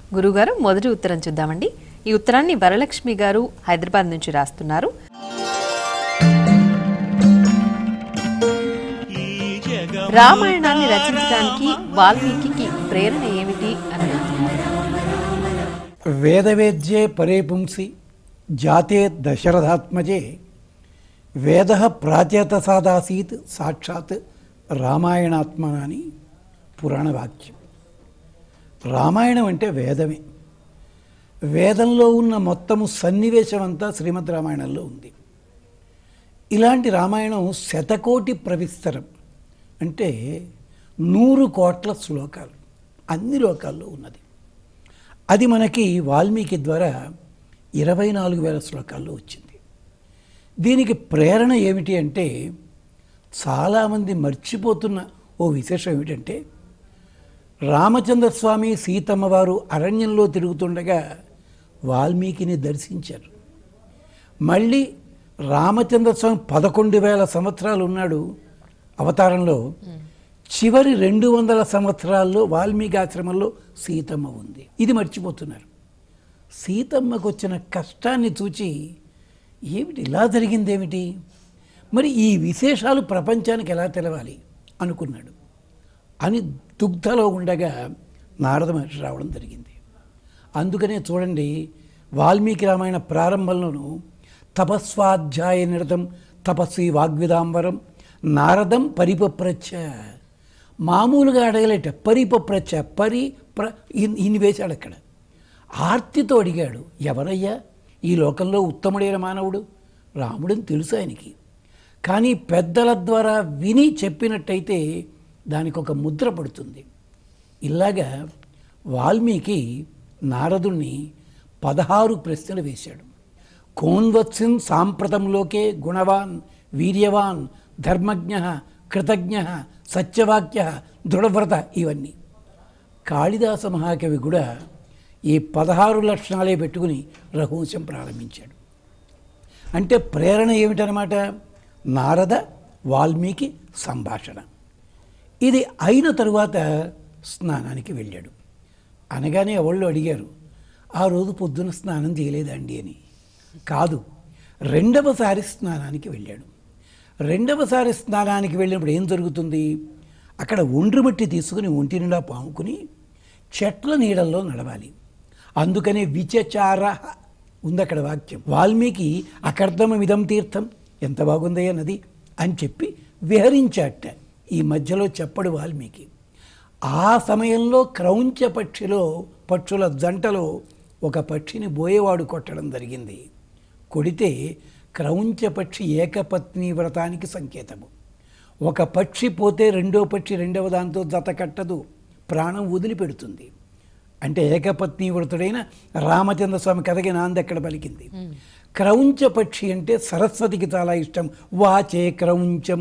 గురుగారు మొదటి ఉత్తరం చూద్దామండి ఈ ఉత్తరాన్ని వరలక్ష్మి గారు హైదరాబాద్ నుంచి రాస్తున్నారు రామాయణాన్ని రచించడానికి వాల్మీకి ప్రేరణ ఏమిటి అని అడుగుతున్నారు వేదవేద్యే పరే పుంసి జాతే దశరథాత్మజే వేద ప్రాచేతసాదాసీత్ సాక్షాత్ రామాయణాత్మ అని పురాణ వాక్యం రామాయణం అంటే వేదమే వేదంలో ఉన్న మొత్తము సన్నివేశం అంతా శ్రీమద్ రామాయణంలో ఉంది ఇలాంటి రామాయణం శతకోటి ప్రవిస్తరం అంటే నూరు కోట్ల శ్లోకాలు అన్ని లోకాల్లో ఉన్నది అది మనకి వాల్మీకి ద్వారా ఇరవై నాలుగు వేల శ్లోకాల్లో వచ్చింది దీనికి ప్రేరణ ఏమిటి అంటే చాలామంది మర్చిపోతున్న ఓ విశేషం ఏమిటంటే రామచంద్ర స్వామి సీతమ్మ వారు అరణ్యంలో తిరుగుతుండగా వాల్మీకిని దర్శించారు మళ్ళీ రామచంద్ర స్వామి పదకొండు వేల సంవత్సరాలు ఉన్నాడు అవతారంలో చివరి రెండు వందల సంవత్సరాల్లో వాల్మీకి ఆశ్రమంలో సీతమ్మ ఉంది ఇది మర్చిపోతున్నారు సీతమ్మకు వచ్చిన కష్టాన్ని చూచి ఏమిటి ఇలా జరిగిందేమిటి మరి ఈ విశేషాలు ప్రపంచానికి ఎలా తెలవాలి అనుకున్నాడు అని దుగ్ధలో ఉండగా నారద మహర్షి రావడం జరిగింది అందుకనే చూడండి వాల్మీకి రామాయణ ప్రారంభంలోనూ తపస్వాధ్యాయ నిరతం తపస్వి వాగ్విదాంబరం నారదం పరిపప్రచ్చ మామూలుగా అడగలేట పరిపప్రచ్చ పరి ప్ర ఇన్- ఇన్ని వేశాడు అక్కడ ఆర్తితో అడిగాడు ఎవరయ్యా ఈ లోకంలో ఉత్తముడైన మానవుడు రాముడని తెలుసు ఆయనకి కానీ పెద్దల ద్వారా విని చెప్పినట్టయితే దానికి ఒక ముద్ర పడుతుంది ఇలాగా వాల్మీకి నారదుణ్ణి పదహారు ప్రశ్నలు వేశాడు కోన్వత్సిన్ సాంప్రతంలోకే గుణవాన్ వీర్యవాన్ ధర్మజ్ఞ కృతజ్ఞ సత్యవాక్య దృఢవ్రత ఇవన్నీ కాళిదాస మహాకవి కూడా ఈ పదహారు లక్షణాలే పెట్టుకుని రఘువంశం ప్రారంభించాడు అంటే ప్రేరణ ఏమిటనమాట నారద వాల్మీకి సంభాషణ ఇది అయిన తరువాత స్నానానికి వెళ్ళాడు అనగానే ఎవళ్ళు అడిగారు ఆ రోజు పొద్దున స్నానం చేయలేదండి అని కాదు రెండవసారి స్నానానికి వెళ్ళాడు రెండవసారి స్నానానికి వెళ్ళినప్పుడు ఏం జరుగుతుంది అక్కడ ఒండ్రు మట్టి తీసుకుని ఒంటి నిండా పాముకుని చెట్ల నీడల్లో నడవాలి అందుకనే విచచార ఉంది అక్కడ వాక్యం వాల్మీకి అకర్దమమిదం తీర్థం ఎంత బాగుందయ్యా నది అని చెప్పి విహరించాట ఈ మధ్యలో చెప్పడు వాల్మీకి ఆ సమయంలో క్రౌంచ పక్షిలో పక్షుల జంటలో ఒక పక్షిని బోయేవాడు కొట్టడం జరిగింది కొడితే క్రౌంచ పక్షి ఏకపత్ని వ్రతానికి సంకేతము ఒక పక్షి పోతే రెండో పక్షి రెండవ దాంతో జత కట్టదు ప్రాణం వదిలిపెడుతుంది అంటే ఏకపత్ని వ్రతుడైన రామచంద్ర స్వామి కథకి నాంది ఎక్కడ పలికింది క్రౌంచ పక్షి అంటే సరస్వతికి చాలా ఇష్టం వాచే క్రౌంచం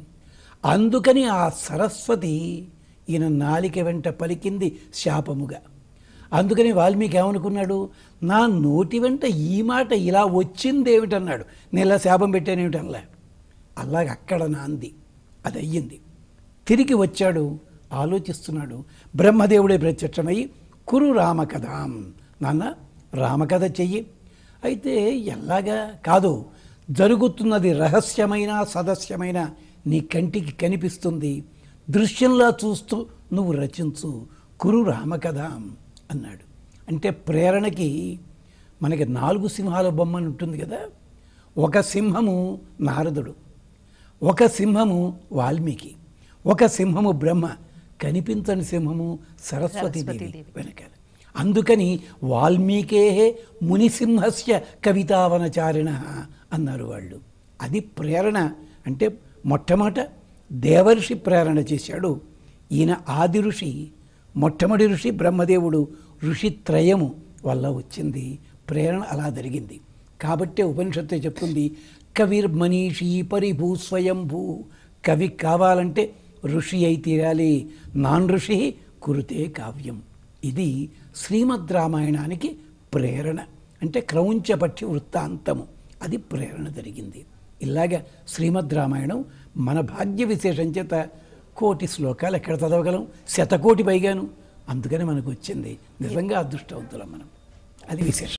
అందుకని ఆ సరస్వతి ఈయన నాలిక వెంట పలికింది శాపముగా అందుకని వాల్మీకి ఏమనుకున్నాడు నా నోటి వెంట ఈ మాట ఇలా వచ్చిందేమిటన్నాడు నేను ఇలా శాపం పెట్టానేమిటనలే అలాగే అక్కడ నాంది అది అయ్యింది తిరిగి వచ్చాడు ఆలోచిస్తున్నాడు బ్రహ్మదేవుడే ప్రత్యక్షమై కురు రామకథాం నాన్న రామకథ చెయ్యి అయితే ఎలాగా కాదు జరుగుతున్నది రహస్యమైన సదస్యమైన నీ కంటికి కనిపిస్తుంది దృశ్యంలా చూస్తూ నువ్వు రచించు కురు రామకథాం అన్నాడు అంటే ప్రేరణకి మనకి నాలుగు సింహాల బొమ్మ అని ఉంటుంది కదా ఒక సింహము నారదుడు ఒక సింహము వాల్మీకి ఒక సింహము బ్రహ్మ కనిపించని సింహము సరస్వతీదేవి సరస్వతీదేవి. వెనకాల అందుకని వాల్మీకే మునిసింహస్య కవితావనచారిణ అన్నారు వాళ్ళు అది ప్రేరణ అంటే మొట్టమొదట దేవర్షి ప్రేరణ చేశాడు ఈయన ఆది ఋషి మొట్టమొదటి ఋషి బ్రహ్మదేవుడు ఋషి త్రయము వల్ల వచ్చింది ప్రేరణ అలా జరిగింది కాబట్టే ఉపనిషత్తు చెప్తుంది కవిర్మనీషి పరిభూ స్వయంభూ కవి కావాలంటే ఋషి అయి తీరాలి నాన్ ఋషి కురుతే కావ్యం ఇది శ్రీమద్ రామాయణానికి ప్రేరణ అంటే క్రౌంచపక్షి వృత్తాంతము అది ప్రేరణ జరిగింది ఇలాగ శ్రీమద్ రామాయణం మన భాగ్య విశేషం చేత కోటి శ్లోకాలు ఎక్కడ చదవగలం శతకోటి పైగాను అందుకని మనకు వచ్చింది నిజంగా అదృష్టవంతులం మనం అది విశేషం